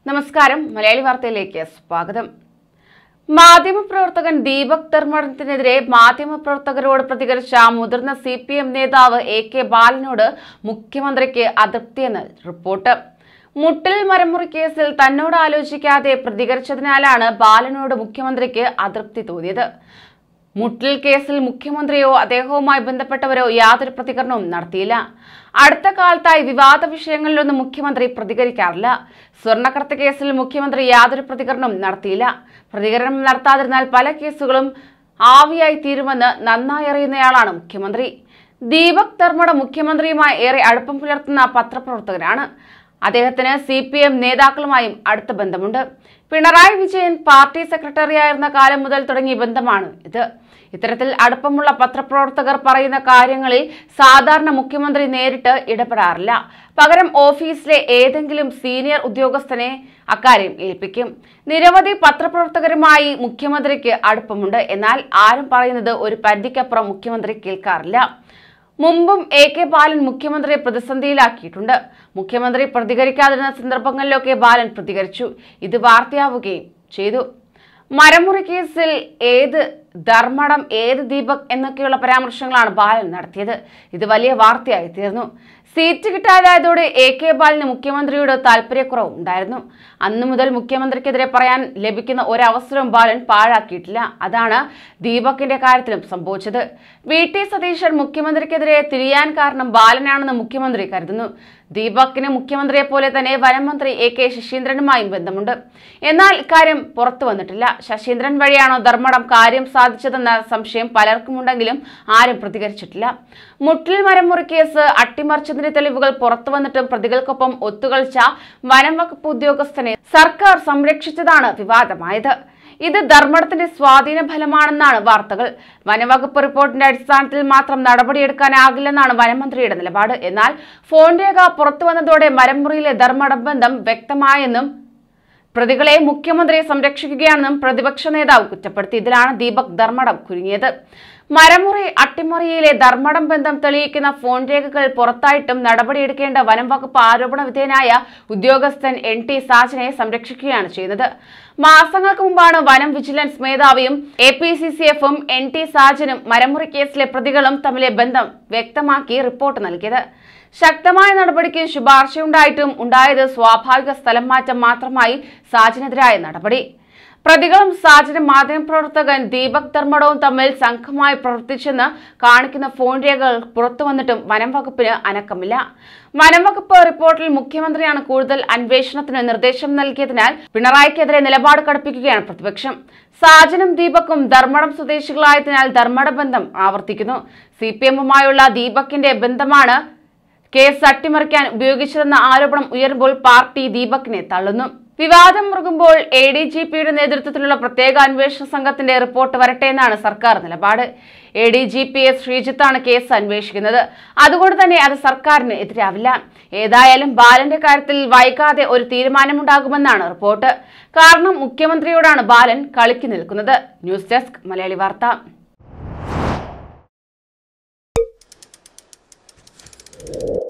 നമസ്കാരം മലയാളി വാർത്തയിലേക്ക് സ്വാഗതം മാധ്യമപ്രവർത്തകൻ ദീപക് ധർമ്മടത്തിനെതിരെ മാധ്യമപ്രവർത്തകരോട് പ്രതികരിച്ച മുതിർന്ന സി പി എം നേതാവ് എ കെ ബാലനോട് മുഖ്യമന്ത്രിക്ക് അതൃപ്തിയെന്ന് റിപ്പോർട്ട് മുട്ടിൽ മരമുറി കേസിൽ തന്നോട് ആലോചിക്കാതെ പ്രതികരിച്ചതിനാലാണ് ബാലനോട് മുഖ്യമന്ത്രിക്ക് അതൃപ്തി തോന്നിയത് മുട്ടിൽ കേസിൽ മുഖ്യമന്ത്രിയോ അദ്ദേഹവുമായി ബന്ധപ്പെട്ടവരോ യാതൊരു പ്രതികരണവും നടത്തിയില്ല അടുത്ത കാലത്തായി വിവാദ വിഷയങ്ങളിലൊന്നും മുഖ്യമന്ത്രി പ്രതികരിക്കാറില്ല സ്വർണ്ണക്കടത്ത് കേസിൽ മുഖ്യമന്ത്രി യാതൊരു പ്രതികരണവും നടത്തിയില്ല പ്രതികരണം നടത്താതിരുന്നാൽ പല കേസുകളും ആവിയായി തീരുമെന്ന് നന്നായി അറിയുന്നയാളാണ് മുഖ്യമന്ത്രി ദീപക് ധർമ്മട മുഖ്യമന്ത്രിയുമായി ഏറെ അടുപ്പം പുലർത്തുന്ന പത്രപ്രവർത്തകനാണ് അദ്ദേഹത്തിന് സി പി എം നേതാക്കളുമായും അടുത്ത ബന്ധമുണ്ട് പിണറായി വിജയൻ പാർട്ടി സെക്രട്ടറിയായിരുന്ന കാലം മുതൽ തുടങ്ങിയ ബന്ധമാണ് ഇത് ഇത്തരത്തിൽ അടുപ്പമുള്ള പത്രപ്രവർത്തകർ പറയുന്ന കാര്യങ്ങളിൽ സാധാരണ മുഖ്യമന്ത്രി നേരിട്ട് ഇടപെടാറില്ല പകരം ഓഫീസിലെ ഏതെങ്കിലും സീനിയർ ഉദ്യോഗസ്ഥനെ അക്കാര്യം ഏൽപ്പിക്കും നിരവധി പത്രപ്രവർത്തകരുമായി മുഖ്യമന്ത്രിക്ക് അടുപ്പമുണ്ട് എന്നാൽ ആരും പറയുന്നത് ഒരു പരിധിക്കപ്പുറം മുഖ്യമന്ത്രി കേൾക്കാറില്ല മുമ്പും എ കെ ബാലൻ മുഖ്യമന്ത്രിയെ പ്രതിസന്ധിയിലാക്കിയിട്ടുണ്ട് മുഖ്യമന്ത്രി പ്രതികരിക്കാതിരുന്ന സന്ദർഭങ്ങളിലൊക്കെ ബാലൻ പ്രതികരിച്ചു ഇത് വാർത്തയാവുകയും ചെയ്തു മരമുറി കേസിൽ ഏത് ധർമ്മടം ഏത് ദീപക് എന്നൊക്കെയുള്ള പരാമർശങ്ങളാണ് ബാലൻ നടത്തിയത് ഇത് വലിയ വാർത്തയായി തീർന്നു സീറ്റ് കിട്ടാതായതോടെ എ കെ ബാലന് മുഖ്യമന്ത്രിയോട് താല്പര്യക്കുറവ് ഉണ്ടായിരുന്നു അന്നു മുതൽ മുഖ്യമന്ത്രിക്കെതിരെ പറയാൻ ലഭിക്കുന്ന ഒരവസരവും ബാലൻ പാഴാക്കിയിട്ടില്ല അതാണ് ദീപകിന്റെ കാര്യത്തിലും സംഭവിച്ചത് വി ടി സതീശൻ മുഖ്യമന്ത്രിക്കെതിരെ തിരിയാൻ കാരണം ബാലനാണെന്ന് മുഖ്യമന്ത്രി കരുതുന്നു ദീപകിന് മുഖ്യമന്ത്രിയെ പോലെ തന്നെ വനമന്ത്രി എ കെ ശശീന്ദ്രനുമായും ബന്ധമുണ്ട് എന്നാൽ ഇക്കാര്യം പുറത്തു വന്നിട്ടില്ല ശശീന്ദ്രൻ വഴിയാണോ ധർമ്മടം കാര്യം സാധിച്ചതെന്ന സംശയം പലർക്കുമുണ്ടെങ്കിലും ആരും പ്രതികരിച്ചിട്ടില്ല മുട്ടിൽ മരമുറി കേസ് അട്ടിമറിച്ചതിന്റെ തെളിവുകൾ പുറത്തു വന്നിട്ടും പ്രതികൾക്കൊപ്പം ഒത്തുകളിച്ച വനം വകുപ്പ് ഉദ്യോഗസ്ഥനെ സർക്കാർ സംരക്ഷിച്ചതാണ് വിവാദമായത് ഇത് ധർമ്മടത്തിന്റെ സ്വാധീന ഫലമാണെന്നാണ് വാർത്തകൾ വനവകുപ്പ് റിപ്പോർട്ടിന്റെ അടിസ്ഥാനത്തിൽ മാത്രം നടപടിയെടുക്കാനാകില്ലെന്നാണ് വനമന്ത്രിയുടെ നിലപാട് എന്നാൽ ഫോൺ രേഖ പുറത്തു വന്നതോടെ മരമുറിയിലെ ധർമ്മടം ബന്ധം വ്യക്തമായെന്നും പ്രതികളെ മുഖ്യമന്ത്രിയെ സംരക്ഷിക്കുകയാണെന്നും പ്രതിപക്ഷ നേതാവ് കുറ്റപ്പെടുത്തി ഇതിലാണ് ദീപക് ധർമ്മടം കുരുങ്ങിയത് മരമുറി അട്ടിമറിയിലെ ധർമ്മടം ബന്ധം തെളിയിക്കുന്ന ഫോൺ രേഖകൾ പുറത്തായിട്ടും നടപടിയെടുക്കേണ്ട വനം വകുപ്പ് ആരോപണ വിധേയനായ ഉദ്യോഗസ്ഥൻ എൻ ടി സാജനെ സംരക്ഷിക്കുകയാണ് ചെയ്യുന്നത് മാസങ്ങൾക്ക് മുമ്പാണ് വനം വിജിലൻസ് മേധാവിയും എ പി സി സി എഫും എൻ ടി സാജനും മരമുറി കേസിലെ പ്രതികളും തമ്മിലെ ബന്ധം വ്യക്തമാക്കി റിപ്പോർട്ട് നൽകിയത് ശക്തമായ നടപടിക്ക് ശുപാർശയുണ്ടായിട്ടും ഉണ്ടായത് സ്വാഭാവിക സ്ഥലം മാറ്റം മാത്രമായി സാജിനെതിരായ നടപടി പ്രതികളും സാജനും മാധ്യമപ്രവർത്തകൻ ദീപക് ധർമ്മടവും തമ്മിൽ സംഘമായി പ്രവർത്തിച്ചെന്ന് കാണിക്കുന്ന ഫോൺ രേഖകൾ പുറത്തു വന്നിട്ടും വനം വകുപ്പിന് അനക്കമില്ല വനം വകുപ്പ് റിപ്പോർട്ടിൽ മുഖ്യമന്ത്രിയാണ് കൂടുതൽ അന്വേഷണത്തിന് നിർദ്ദേശം നൽകിയതിനാൽ പിണറായിക്കെതിരെ നിലപാട് കടുപ്പിക്കുകയാണ് പ്രതിപക്ഷം സാജനും ദീപക്കും ധർമ്മടം സ്വദേശികളായതിനാൽ ധർമ്മട ബന്ധം ആവർത്തിക്കുന്നു സി പി എമ്മുമായുള്ള ദീപകിന്റെ ബന്ധമാണ് കേസ് അട്ടിമറിക്കാൻ ഉപയോഗിച്ചതെന്ന ആരോപണം ഉയരുമ്പോൾ പാർട്ടി ദീപകിനെ തള്ളുന്നു വിവാദം മുറുകുമ്പോൾ എ ഡി ജി പിയുടെ നേതൃത്വത്തിലുള്ള പ്രത്യേക അന്വേഷണ സംഘത്തിന്റെ റിപ്പോർട്ട് വരട്ടെ എന്നാണ് സർക്കാർ നിലപാട് A D G P S ശ്രീജിത്താണ് കേസ് അന്വേഷിക്കുന്നത് അതുകൊണ്ട് തന്നെ അത് സർക്കാരിന് എതിരാവില്ല ഏതായാലും ബാലന്റെ കാര്യത്തിൽ വൈകാതെ ഒരു തീരുമാനമുണ്ടാകുമെന്നാണ് റിപ്പോർട്ട് കാരണം മുഖ്യമന്ത്രിയോടാണ് ബാലൻ കളിക്ക് നിൽക്കുന്നത് ന്യൂസ് ഡെസ്ക് മലയാളി വാർത്ത